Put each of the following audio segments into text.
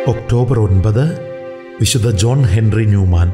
October ഒൻപത് വിശുദ്ധ John Henry Newman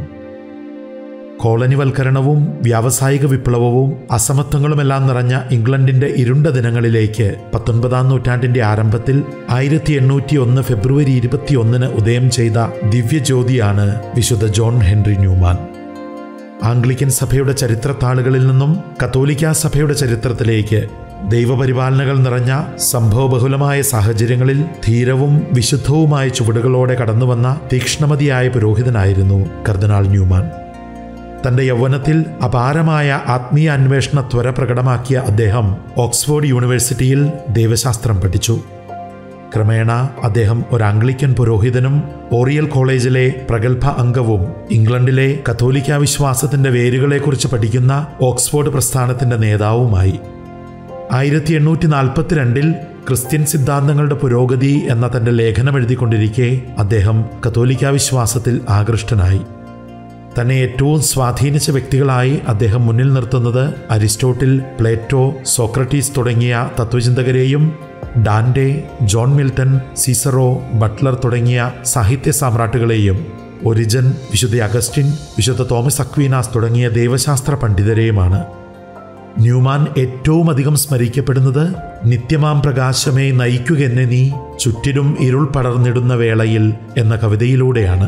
കോളനിവൽക്കരണവും വ്യാവസായിക വിപ്ലവവും അസമത്വങ്ങളുമെല്ലാം നിറഞ്ഞ ഇംഗ്ലണ്ടിന്റെ ഇരുണ്ട ദിനങ്ങളിലേക്ക് പത്തൊൻപതാം നൂറ്റാണ്ടിന്റെ ആരംഭത്തിൽ ആയിരത്തി എണ്ണൂറ്റി ഒന്ന് ഫെബ്രുവരി ഇരുപത്തിയൊന്നിന് ഉദയം ചെയ്ത ദിവ്യജ്യോതിയാണ് വിശുദ്ധ ജോൺ ഹെൻറി ന്യൂമാൻ ആംഗ്ലിക്കൻ സഭയുടെ ചരിത്രത്താളുകളിൽ നിന്നും കത്തോലിക്ക സഭയുടെ ചരിത്രത്തിലേക്ക് ദൈവപരിപാലനകൾ നിറഞ്ഞ സംഭവബഹുലമായ സാഹചര്യങ്ങളിൽ ധീരവും വിശുദ്ധവുമായ ചുവടുകളോടെ കടന്നുവന്ന തീക്ഷ്ണമതിയായ പുരോഹിതനായിരുന്നു കർദിനാൾ ന്യൂമാൻ തന്റെ യൗവനത്തിൽ അപാരമായ ആത്മീയ അന്വേഷണ ത്വര പ്രകടമാക്കിയ അദ്ദേഹം ഓക്സ്ഫോർഡ് യൂണിവേഴ്സിറ്റിയിൽ ദൈവശാസ്ത്രം പഠിച്ചു ക്രമേണ അദ്ദേഹം ഒരു ആംഗ്ലിക്കൻ പുരോഹിതനും ഓറിയൽ കോളേജിലെ പ്രഗത്ഭ അംഗവും ഇംഗ്ലണ്ടിലെ കത്തോലിക്ക വിശ്വാസത്തിന്റെ വേരുകളെക്കുറിച്ച് പഠിക്കുന്ന ഓക്സ്ഫോർഡ് പ്രസ്ഥാനത്തിന്റെ നേതാവുമായി ആയിരത്തി എണ്ണൂറ്റി നാൽപ്പത്തിരണ്ടിൽ ക്രിസ്ത്യൻ സിദ്ധാന്തങ്ങളുടെ പുരോഗതി എന്ന തന്റെ ലേഖനം എഴുതിക്കൊണ്ടിരിക്കെ അദ്ദേഹം കത്തോലിക്ക വിശ്വാസത്തിൽ ആകൃഷ്ടനായി തന്നെ ഏറ്റവും സ്വാധീനിച്ച വ്യക്തികളായി അദ്ദേഹം മുന്നിൽ നിർത്തുന്നത് അരിസ്റ്റോട്ടിൽ പ്ലേറ്റോ സോക്രട്ടീസ് തുടങ്ങിയ തത്വചിന്തകരെയും Dante John Milton Cicero Butler തുടങ്ങിയ സാഹിത്യ സാമ്രാട്ടുകളെയും ഒരിജൻ വിശുദ്ധ അഗസ്റ്റിൻ വിശുദ്ധ തോമസ് അക്വീനാസ് തുടങ്ങിയ ദൈവശാസ്ത്ര പണ്ഡിതരെയുമാണ് ന്യൂമാൻ ഏറ്റവും അധികം സ്മരിക്കപ്പെടുന്നത് നിത്യമാം പ്രകാശമേ നയിക്കുകെന്നെ നീ ചുറ്റിലും ഇരുൾ പടർന്നിടുന്ന വേളയിൽ എന്ന കവിതയിലൂടെയാണ്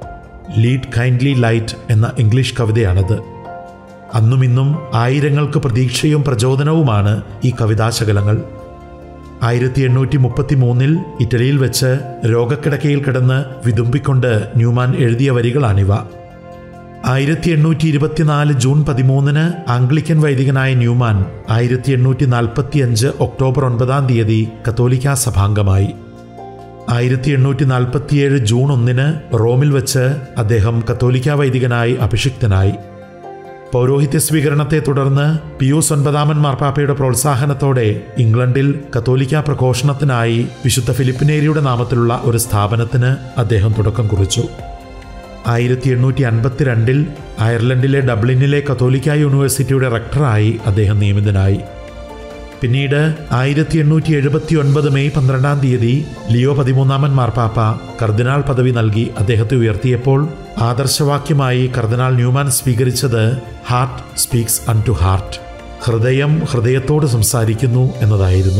ലീഡ് കൈൻഡ്ലി ലൈറ്റ് എന്ന ഇംഗ്ലീഷ് കവിതയാണത് അന്നും ഇന്നും ആയിരങ്ങൾക്ക് പ്രതീക്ഷയും പ്രചോദനവുമാണ് ഈ കവിതാശകലങ്ങൾ ആയിരത്തി എണ്ണൂറ്റി മുപ്പത്തി മൂന്നിൽ ഇറ്റലിയിൽ വെച്ച് രോഗക്കിടക്കയിൽ കിടന്ന് വിതുമ്പിക്കൊണ്ട് ന്യൂമാൻ എഴുതിയ വരികളാണിവ ആയിരത്തി എണ്ണൂറ്റി ഇരുപത്തിനാല് ജൂൺ പതിമൂന്നിന് ആംഗ്ലിക്കൻ വൈദികനായ ന്യൂമാൻ ആയിരത്തി എണ്ണൂറ്റി നാൽപ്പത്തി അഞ്ച് ഒക്ടോബർ ഒൻപതാം തീയതി കത്തോലിക്ക സഭാംഗമായി ആയിരത്തി എണ്ണൂറ്റി നാൽപ്പത്തിയേഴ് ജൂൺ ഒന്നിന് റോമിൽ വെച്ച് അദ്ദേഹം കത്തോലിക്ക വൈദികനായി അഭിഷിക്തനായി പൗരോഹിത്യ സ്വീകരണത്തെ തുടർന്ന് പിയൂസ് ഒൻപതാമൻ മാർപ്പാപ്പയുടെ പ്രോത്സാഹനത്തോടെ ഇംഗ്ലണ്ടിൽ കത്തോലിക്ക പ്രഘോഷണത്തിനായി വിശുദ്ധ ഫിലിപ്പിനേരിയുടെ നാമത്തിലുള്ള ഒരു സ്ഥാപനത്തിന് അദ്ദേഹം തുടക്കം കുറിച്ചു ആയിരത്തി എണ്ണൂറ്റി അൻപത്തിരണ്ടിൽ അയർലൻഡിലെ ഡബ്ലിനിലെ കത്തോലിക്ക യൂണിവേഴ്സിറ്റിയുടെ റക്ടറായി അദ്ദേഹം നിയമിതനായി പിന്നീട് ആയിരത്തി എണ്ണൂറ്റി എഴുപത്തി ഒൻപത് മെയ് പന്ത്രണ്ടാം തീയതി ലിയോ പതിമൂന്നാമൻ മാർപ്പാപ്പ കർദിനാൾ പദവി നൽകി അദ്ദേഹത്തെ ഉയർത്തിയപ്പോൾ ആദർശവാക്യമായി കർദിനാൾ ന്യൂമാൻ സ്വീകരിച്ചത് heart speaks unto heart ഹൃദയം ഹൃദയത്തോട് സംസാരിക്കുന്നു എന്നതായിരുന്നു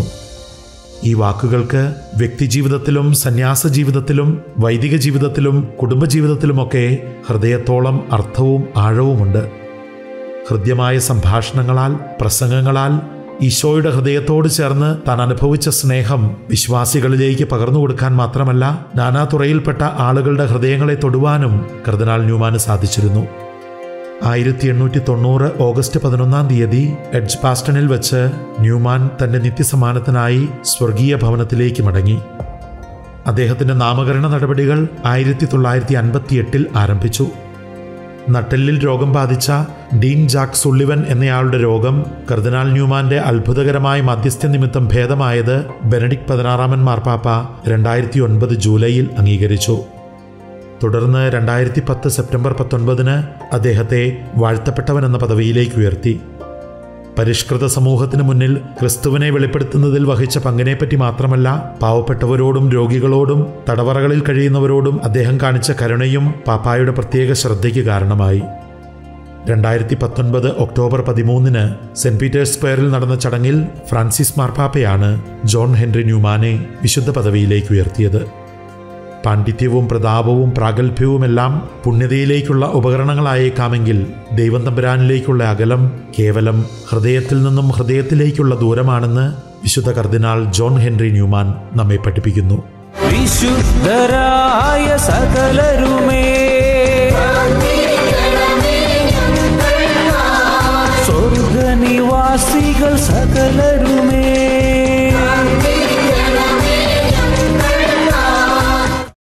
ഈ വാക്കുകൾക്ക് വ്യക്തിജീവിതത്തിലും സന്യാസ ജീവിതത്തിലും വൈദിക ജീവിതത്തിലും കുടുംബജീവിതത്തിലുമൊക്കെ ഹൃദയത്തോളം അർത്ഥവും ആഴവുമുണ്ട് ഹൃദ്യമായ സംഭാഷണങ്ങളാൽ പ്രസംഗങ്ങളാൽ ഈശോയുടെ ഹൃദയത്തോട് ചേർന്ന് താൻ അനുഭവിച്ച സ്നേഹം വിശ്വാസികളിലേക്ക് പകർന്നു കൊടുക്കാൻ മാത്രമല്ല നാനാതുറയിൽപ്പെട്ട ആളുകളുടെ ഹൃദയങ്ങളെ തൊടുവാനും കർദിനാൾ ന്യൂമാന് സാധിച്ചിരുന്നു ആയിരത്തി എണ്ണൂറ്റി തൊണ്ണൂറ് ഓഗസ്റ്റ് പതിനൊന്നാം തീയതി എഡ്ജ് പാസ്റ്റണിൽ വെച്ച് ന്യൂമാൻ തന്റെ നിത്യസമ്മാനത്തിനായി സ്വർഗീയ ഭവനത്തിലേക്ക് മടങ്ങി അദ്ദേഹത്തിന്റെ നാമകരണ നടപടികൾ ആയിരത്തി തൊള്ളായിരത്തി അൻപത്തി എട്ടിൽ ആരംഭിച്ചു നട്ടെല്ലിൽ രോഗം ബാധിച്ച ഡീൻ ജാക്ക് സുള്ളിവൻ എന്നയാളുടെ രോഗം കർദിനാൾ ന്യൂമാന്റെ അത്ഭുതകരമായ മധ്യസ്ഥ നിമിത്തം ഭേദമായത് ബെനഡിക് പതിനാറാമൻ മാർപ്പാപ്പ രണ്ടായിരത്തി ഒൻപത് ജൂലൈയിൽ അംഗീകരിച്ചു തുടർന്ന് രണ്ടായിരത്തി പത്ത് സെപ്റ്റംബർ പത്തൊൻപതിന് അദ്ദേഹത്തെ വാഴ്ത്തപ്പെട്ടവൻ എന്ന പദവിയിലേക്ക് ഉയർത്തി പരിഷ്കൃത സമൂഹത്തിന് മുന്നിൽ ക്രിസ്തുവിനെ വെളിപ്പെടുത്തുന്നതിൽ വഹിച്ച പങ്കിനെപ്പറ്റി മാത്രമല്ല പാവപ്പെട്ടവരോടും രോഗികളോടും തടവറകളിൽ കഴിയുന്നവരോടും അദ്ദേഹം കാണിച്ച കരുണയും പാപ്പായുടെ പ്രത്യേക ശ്രദ്ധയ്ക്ക് കാരണമായി രണ്ടായിരത്തി പത്തൊൻപത് ഒക്ടോബർ പതിമൂന്നിന് സെന്റ് പീറ്റേഴ്സ് സ്ക്വയറിൽ നടന്ന ചടങ്ങിൽ ഫ്രാൻസിസ് മാർപ്പാപ്പയാണ് ജോൺ ഹെൻറി ന്യൂമാനെ വിശുദ്ധ പദവിയിലേക്ക് ഉയർത്തിയത് പാണ്ഡിത്യവും പ്രതാപവും പ്രാഗൽഭ്യവുമെല്ലാം പുണ്യതയിലേക്കുള്ള ഉപകരണങ്ങളായേക്കാമെങ്കിൽ ദൈവം തമ്പുരാനിലേക്കുള്ള അകലം കേവലം ഹൃദയത്തിൽ നിന്നും ഹൃദയത്തിലേക്കുള്ള ദൂരമാണെന്ന് വിശുദ്ധ കർദിനാൾ ജോൺ ഹെൻറി ന്യൂമാൻ നമ്മെ പഠിപ്പിക്കുന്നു വിശുദ്ധരായ സകലരുമേ സ്വർഗനിവാസികൾ സകലരുമേ